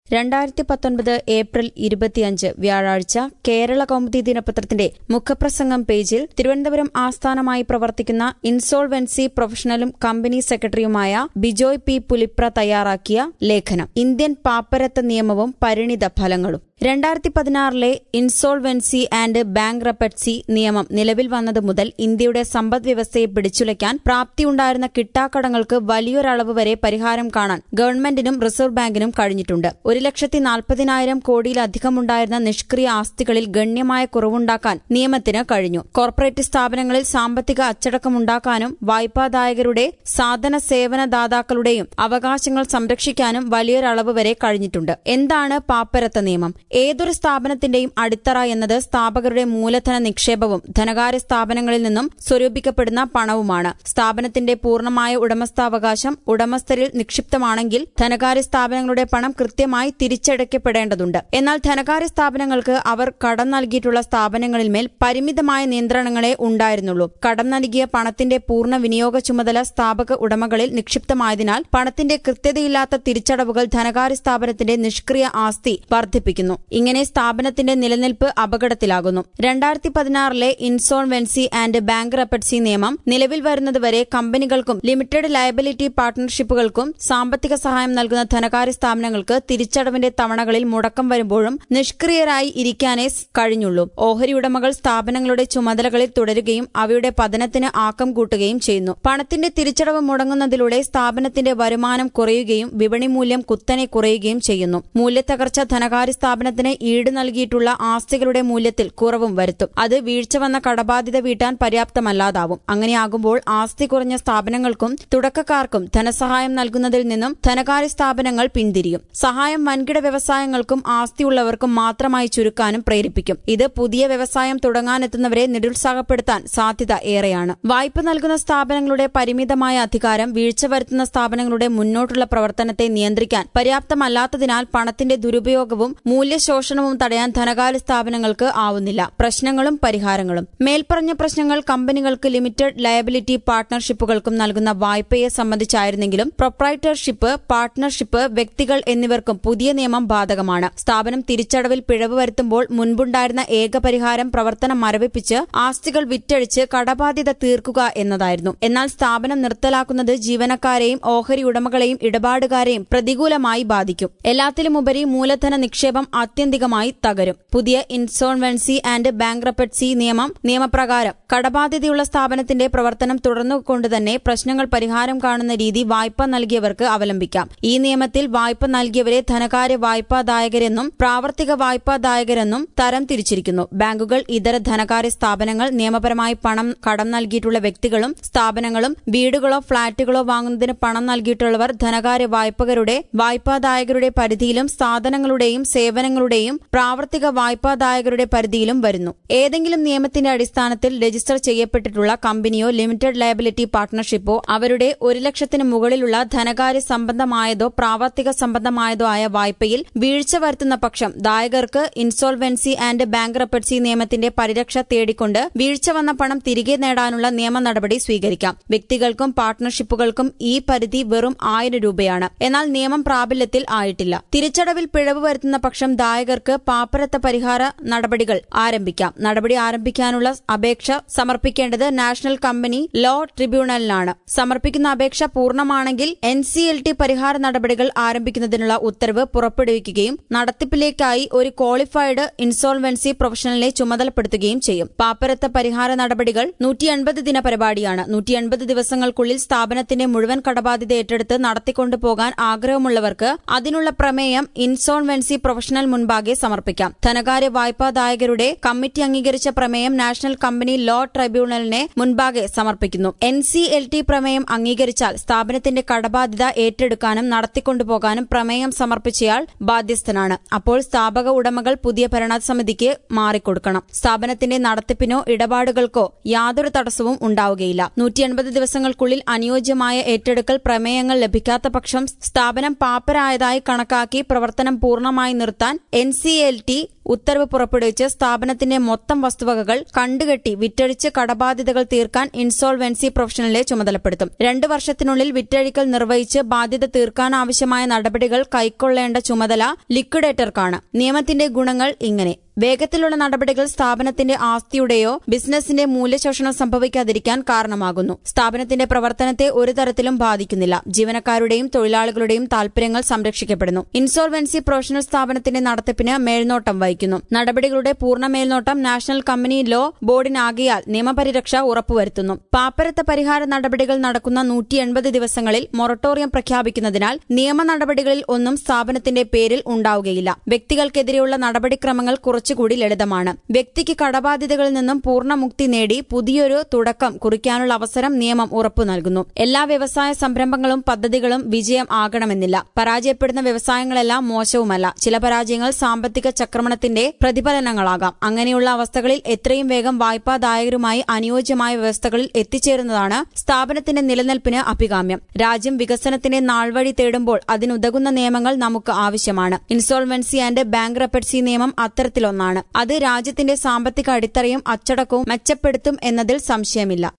രണ്ടായിരത്തി പത്തൊൻപത് ഏപ്രിൽ ഇരുപത്തിയഞ്ച് വ്യാഴാഴ്ച കേരള കൗമുദി ദിനപത്രത്തിന്റെ മുഖപ്രസംഗം പേജിൽ തിരുവനന്തപുരം ആസ്ഥാനമായി പ്രവർത്തിക്കുന്ന ഇൻസോൾവെൻസി പ്രൊഫഷണലും കമ്പനി സെക്രട്ടറിയുമായ ബിജോയ് പി പുലിപ്ര തയ്യാറാക്കിയ ലേഖനം ഇന്ത്യൻ പാപ്പരത്ത നിയമവും പരിണിത ഫലങ്ങളും രണ്ടായിരത്തി പതിനാറിലെ ഇൻസോൾവെൻസി ആൻഡ് ബാങ്ക് റെപ്പറ്റ്സി നിയമം നിലവിൽ വന്നതു മുതൽ ഇന്ത്യയുടെ സമ്പദ് വ്യവസ്ഥയെ പിടിച്ചുലയ്ക്കാൻ പ്രാപ്തിയുണ്ടായിരുന്ന കിട്ടാക്കടങ്ങൾക്ക് വലിയൊരളവ് വരെ പരിഹാരം കാണാൻ ഗവൺമെന്റിനും റിസർവ് ബാങ്കിനും കഴിഞ്ഞിട്ടുണ്ട് ഒരു ലക്ഷത്തി നാൽപ്പതിനായിരം കോടിയിലധികമുണ്ടായിരുന്ന നിഷ്ക്രിയ ആസ്തികളിൽ ഗണ്യമായ കുറവുണ്ടാക്കാൻ നിയമത്തിന് കഴിഞ്ഞു കോർപ്പറേറ്റ് സ്ഥാപനങ്ങളിൽ സാമ്പത്തിക അച്ചടക്കമുണ്ടാക്കാനും വായ്പാദായകരുടെ സാധന സേവന ദാതാക്കളുടെയും അവകാശങ്ങൾ സംരക്ഷിക്കാനും വലിയൊരളവ് വരെ കഴിഞ്ഞിട്ടുണ്ട് എന്താണ് പാപ്പരത്ത നിയമം ഏതൊരു സ്ഥാപനത്തിന്റെയും അടിത്തറ എന്നത് സ്ഥാപകരുടെ മൂലധന നിക്ഷേപവും ധനകാര്യ സ്ഥാപനങ്ങളിൽ നിന്നും സ്വരൂപിക്കപ്പെടുന്ന പണവുമാണ് സ്ഥാപനത്തിന്റെ പൂർണ്ണമായ ഉടമസ്ഥാവകാശം ഉടമസ്ഥരിൽ നിക്ഷിപ്തമാണെങ്കിൽ ധനകാര്യ സ്ഥാപനങ്ങളുടെ പണം കൃത്യമായി തിരിച്ചടയ്ക്കപ്പെടേണ്ടതുണ്ട് എന്നാൽ ധനകാര്യ സ്ഥാപനങ്ങൾക്ക് അവർ കടം നൽകിയിട്ടുള്ള സ്ഥാപനങ്ങളിൽ മേൽ പരിമിതമായ നിയന്ത്രണങ്ങളെ ഉണ്ടായിരുന്നുള്ളൂ കടം നൽകിയ പണത്തിന്റെ പൂർണ്ണ വിനിയോഗ ചുമതല സ്ഥാപക ഉടമകളിൽ നിക്ഷിപ്തമായതിനാൽ പണത്തിന്റെ കൃത്യതയില്ലാത്ത തിരിച്ചടവുകൾ ധനകാര്യ സ്ഥാപനത്തിന്റെ നിഷ്ക്രിയ ആസ്തി വർദ്ധിപ്പിക്കുന്നു ഇങ്ങനെ സ്ഥാപനത്തിന്റെ നിലനിൽപ്പ് അപകടത്തിലാകുന്നു രണ്ടായിരത്തി പതിനാറിലെ ഇൻസോൾവെൻസി ആൻഡ് ബാങ്ക് റെപ്പറ്റ്സി നിയമം നിലവിൽ വരുന്നതുവരെ കമ്പനികൾക്കും ലിമിറ്റഡ് ലയബിലിറ്റി പാർട്ണർഷിപ്പുകൾക്കും സാമ്പത്തിക സഹായം നൽകുന്ന ധനകാര്യ സ്ഥാപനങ്ങൾക്ക് തിരിച്ചടവിന്റെ തവണകളിൽ മുടക്കം വരുമ്പോഴും നിഷ്ക്രിയരായി ഇരിക്കാനേ കഴിഞ്ഞുള്ളൂ ഓഹരി ഉടമകൾ സ്ഥാപനങ്ങളുടെ ചുമതലകളിൽ തുടരുകയും അവയുടെ പതനത്തിന് ആക്കം കൂട്ടുകയും ചെയ്യുന്നു പണത്തിന്റെ തിരിച്ചടവ് മുടങ്ങുന്നതിലൂടെ സ്ഥാപനത്തിന്റെ വരുമാനം കുറയുകയും വിപണി മൂല്യം കുത്തനെ കുറയുകയും ചെയ്യുന്നു മൂല്യത്തകർച്ച ധനകാര്യ സ്ഥാപനത്തിന് ഈട് നൽകിയിട്ടുള്ള ആസ്തികളുടെ മൂല്യത്തിൽ കുറവും വരുത്തും അത് വീഴ്ച വന്ന കടബാധ്യത വീട്ടാൻ പര്യാപ്തമല്ലാതാവും അങ്ങനെയാകുമ്പോൾ ആസ്തി കുറഞ്ഞ സ്ഥാപനങ്ങൾക്കും തുടക്കക്കാർക്കും ധനസഹായം നൽകുന്നതിൽ നിന്നും ധനകാര്യ സ്ഥാപനങ്ങൾ പിന്തിരിയും സഹായം വൻകിട വ്യവസായങ്ങൾക്കും ആസ്തിയുള്ളവർക്കും മാത്രമായി ചുരുക്കാനും പ്രേരിപ്പിക്കും ഇത് പുതിയ വ്യവസായം തുടങ്ങാനെത്തുന്നവരെ നിരുത്സാഹപ്പെടുത്താൻ സാധ്യത ഏറെയാണ് വായ്പ നൽകുന്ന സ്ഥാപനങ്ങളുടെ പരിമിതമായ അധികാരം വീഴ്ച വരുത്തുന്ന സ്ഥാപനങ്ങളുടെ മുന്നോട്ടുള്ള പ്രവർത്തനത്തെ നിയന്ത്രിക്കാൻ പര്യാപ്തമല്ലാത്തതിനാൽ പണത്തിന്റെ ദുരുപയോഗവും മൂല്യശോഷണവും തടയാൻ ധനകാര്യ സ്ഥാപനങ്ങൾക്ക് ആവുന്നില്ല പ്രശ്നങ്ങളും പരിഹാരങ്ങളും മേൽപ്പറഞ്ഞ പ്രശ്നങ്ങൾ കമ്പനികൾക്ക് ലിമിറ്റഡ് ലയബിലിറ്റി പാർട്ണർഷിപ്പുകൾക്കും നൽകുന്ന വായ്പയെ സംബന്ധിച്ചായിരുന്നെങ്കിലും പ്രൊപ്രൈറ്റർഷിപ്പ് പാർട്ണർഷിപ്പ് വ്യക്തികൾ എന്നിവർക്കും പുതിയ നിയമം ബാധകമാണ് സ്ഥാപനം തിരിച്ചടവിൽ പിഴവ് വരുത്തുമ്പോൾ മുൻപുണ്ടായിരുന്ന ഏക പരിഹാരം പ്രവർത്തനം മരവിപ്പിച്ച് ആസ്തികൾ വിറ്റഴിച്ച് കടബാധ്യത തീർക്കുക എന്നതായിരുന്നു എന്നാൽ സ്ഥാപനം നിർത്തലാക്കുന്നത് ജീവനക്കാരെയും ഓഹരി ഉടമകളെയും ഇടപാടുകാരെയും പ്രതികൂലമായി ബാധിക്കും എല്ലാത്തിലുമുപരി മൂലധന നിക്ഷേപം ആത്യന്തികമായി തകരും പുതിയ ഇൻസോൾവെൻസി ആൻഡ് ബാങ്ക്രപ്പറ്റ്സി നിയമം നിയമപ്രകാരം കടബാധ്യതയുള്ള സ്ഥാപനത്തിന്റെ പ്രവർത്തനം തുടർന്നുകൊണ്ടുതന്നെ പ്രശ്നങ്ങൾ പരിഹാരം കാണുന്ന രീതി വായ്പ നൽകിയവർക്ക് അവലംബിക്കാം ഈ നിയമത്തിൽ വായ്പ നൽകിയവരെ ധനകാര്യ വായ്പാദായകരെന്നും പ്രാവർത്തിക വായ്പാദായകരെന്നും തരം തിരിച്ചിരിക്കുന്നു ബാങ്കുകൾ ഇതര ധനകാര്യ സ്ഥാപനങ്ങൾ നിയമപരമായി പണം കടം നൽകിയിട്ടുള്ള വ്യക്തികളും സ്ഥാപനങ്ങളും വീടുകളോ ഫ്ളാറ്റുകളോ വാങ്ങുന്നതിന് പണം നൽകിയിട്ടുള്ളവർ ധനകാര്യ വായ്പകരുടെ വായ്പാദായകരുടെ പരിധിയിലും സാധനങ്ങളുടെയും സേവനങ്ങളുടെയും പ്രാവർത്തിക വായ്പാദായകരുടെ പരിധിയിലും വരുന്നു ഏതെങ്കിലും നിയമത്തിന്റെ അടിസ്ഥാനത്തിൽ രജിസ്റ്റർ ചെയ്യപ്പെട്ടിട്ടുള്ള കമ്പനിയോ ലിമിറ്റഡ് ലയബിലിറ്റി പാർട്ണർഷിപ്പോ അവരുടെ ഒരു ലക്ഷത്തിന് മുകളിലുള്ള ധനകാര്യ സംബന്ധമായതോ പ്രാവർത്തിക സംബന്ധമായതോ ആയ വായ്പയിൽ വീഴ്ച വരുത്തുന്ന പക്ഷം ദായകർക്ക് ഇൻസോൾവെൻസി ആൻഡ് ബാങ്ക് റെപ്പറ്റ്സി നിയമത്തിന്റെ പരിരക്ഷ തേടിക്കൊണ്ട് വീഴ്ച വന്ന പണം തിരികെ നേടാനുള്ള നിയമ നടപടി സ്വീകരിക്കാം വ്യക്തികൾക്കും പാർട്ണർഷിപ്പുകൾക്കും ഈ പരിധി വെറും ആയിരം രൂപയാണ് എന്നാൽ നിയമം പ്രാബല്യത്തിൽ ആയിട്ടില്ല തിരിച്ചടവിൽ പിഴവ് വരുത്തുന്ന പക്ഷം ദായകർക്ക് പാപ്പരത്ത പരിഹാര നടപടികൾ ആരംഭിക്കാം നടപടി ആരംഭിക്കാനുള്ള അപേക്ഷ സമർപ്പിക്കേണ്ടത് നാഷണൽ കമ്പനി ലോ ട്രിബ്യൂണലിനാണ് സമർപ്പിക്കുന്ന അപേക്ഷ പൂർണ്ണമാണെങ്കിൽ എൻ സി എൽ ടി പരിഹാര നടപടികൾ ആരംഭിക്കുന്നതിനുള്ള ഉത്തരവ് പുറപ്പെടുവിക്കുകയും നടത്തിപ്പിലേക്കായി ഒരു ക്വാളിഫൈഡ് ഇൻസോൾവെൻസി പ്രൊഫഷണലിനെ ചുമതലപ്പെടുത്തുകയും ചെയ്യും പാപ്പരത്ത പരിഹാര നടപടികൾ നൂറ്റി എൺപത് ദിന പരിപാടിയാണ് നൂറ്റി എൺപത് ദിവസങ്ങൾക്കുള്ളിൽ സ്ഥാപനത്തിന്റെ മുഴുവൻ കടബാധ്യത ഏറ്റെടുത്ത് നടത്തിക്കൊണ്ടു പോകാൻ ആഗ്രഹമുള്ളവർക്ക് അതിനുള്ള പ്രമേയം ഇൻസോൾവെൻസി പ്രൊഫഷണൽ മുൻപാകെ സമർപ്പിക്കാം ധനകാര്യ വായ്പാദായകരുടെ കമ്മിറ്റി അംഗീകരിച്ച പ്രമേയം നാഷണൽ കമ്പനി ലോ ട്രൈബ്യൂണലിനെ മുൻപാകെ സമർപ്പിക്കുന്നു എൻ സി എൽ ടി പ്രമേയം അംഗീകരിച്ചാൽ സ്ഥാപനത്തിന്റെ കടബാധ്യത ഏറ്റെടുക്കാനും നടത്തിക്കൊണ്ടുപോകാനും പ്രമേയം സമർപ്പിച്ചയാൾ ബാധ്യസ്ഥനാണ് അപ്പോൾ സ്ഥാപക ഉടമകൾ പുതിയ ഭരണസമിതിക്ക് മാറിക്കൊടുക്കണം സ്ഥാപനത്തിന്റെ നടത്തിപ്പിനോ ഇടപാടുകൾക്കോ യാതൊരു തടസ്സവും ഉണ്ടാവുകയില്ല നൂറ്റി എൺപത് ദിവസങ്ങൾക്കുള്ളിൽ അനുയോജ്യമായ ഏറ്റെടുക്കൽ പ്രമേയങ്ങൾ ലഭിക്കാത്ത പക്ഷം സ്ഥാപനം പാപ്പരായതായി കണക്കാക്കി പ്രവർത്തനം പൂർണ്ണമായി നിർത്താൻ എൻ സി എൽ ടി ഉത്തരവ് പുറപ്പെടുവിച്ച് സ്ഥാപനത്തിന്റെ മൊത്തം വസ്തുവകകൾ കണ്ടുകെട്ടി വിറ്റഴിച്ച് കടബാധ്യതകൾ തീർക്കാൻ ഇൻസോൾവെൻസി പ്രൊഫഷണലെ ചുമതലപ്പെടുത്തും രണ്ട് വർഷത്തിനുള്ളിൽ വിറ്റഴിക്കൽ നിർവഹിച്ച് ബാധ്യത തീർക്കാനാവശ്യമായ നടപടികൾ കൈക്കൊള്ളേണ്ട ചുമതല ലിക്വിഡേറ്റർക്കാണ് നിയമത്തിന്റെ ഗുണങ്ങൾ ഇങ്ങനെ വേഗത്തിലുള്ള നടപടികൾ സ്ഥാപനത്തിന്റെ ആസ്തിയുടെയോ ബിസിനസിന്റെ മൂല്യശോഷണം സംഭവിക്കാതിരിക്കാൻ കാരണമാകുന്നു സ്ഥാപനത്തിന്റെ പ്രവർത്തനത്തെ ഒരു തരത്തിലും ബാധിക്കുന്നില്ല ജീവനക്കാരുടെയും തൊഴിലാളികളുടെയും താൽപര്യങ്ങൾ സംരക്ഷിക്കപ്പെടുന്നു ഇൻസോൾവെൻസി പ്രൊഫഷണൽ സ്ഥാപനത്തിന്റെ നടത്തിപ്പിന് മേൽനോട്ടം വഹിക്കുന്നു നടപടികളുടെ പൂർണ്ണ മേൽനോട്ടം നാഷണൽ കമ്പനി ലോ ബോർഡിനാകിയാൽ നിയമപരിരക്ഷ ഉറപ്പുവരുത്തുന്നു പാപ്പരത്ത പരിഹാര നടപടികൾ നടക്കുന്ന നൂറ്റി എൺപത് ദിവസങ്ങളിൽ മൊറട്ടോറിയം പ്രഖ്യാപിക്കുന്നതിനാൽ നിയമ നടപടികളിൽ ഒന്നും സ്ഥാപനത്തിന്റെ പേരിൽ ഉണ്ടാവുകയില്ല വ്യക്തികൾക്കെതിരെയുള്ള നടപടിക്രമങ്ങൾ കുറച്ചുകൂടി ലളിതമാണ് വ്യക്തിക്ക് കടബാധ്യതകളിൽ നിന്നും പൂർണ്ണമുക്തി നേടി പുതിയൊരു തുടക്കം കുറിക്കാനുള്ള അവസരം നിയമം ഉറപ്പു നൽകുന്നു എല്ലാ വ്യവസായ സംരംഭങ്ങളും പദ്ധതികളും വിജയം ആകണമെന്നില്ല പരാജയപ്പെടുന്ന വ്യവസായങ്ങളെല്ലാം മോശവുമല്ല ചില പരാജയങ്ങൾ സാമ്പത്തിക ചക്രമണത്തിന്റെ പ്രതിഫലനങ്ങളാകാം അങ്ങനെയുള്ള അവസ്ഥകളിൽ എത്രയും വേഗം വായ്പാദായകരുമായി അനുയോജ്യമായ വ്യവസ്ഥകളിൽ എത്തിച്ചേരുന്നതാണ് സ്ഥാപനത്തിന്റെ നിലനിൽപ്പിന് അഭികാമ്യം രാജ്യം വികസനത്തിന്റെ നാൾവഴി തേടുമ്പോൾ അതിനുതകുന്ന നിയമങ്ങൾ നമുക്ക് ആവശ്യമാണ് ഇൻസോൾവൻസി ആൻഡ് ബാങ്ക് റെപ്പറ്റ്സി നിയമം അത്തരത്തിലൊന്നാണ് അത് രാജ്യത്തിന്റെ സാമ്പത്തിക അടിത്തറയും അച്ചടക്കവും മെച്ചപ്പെടുത്തും എന്നതിൽ സംശയമില്ല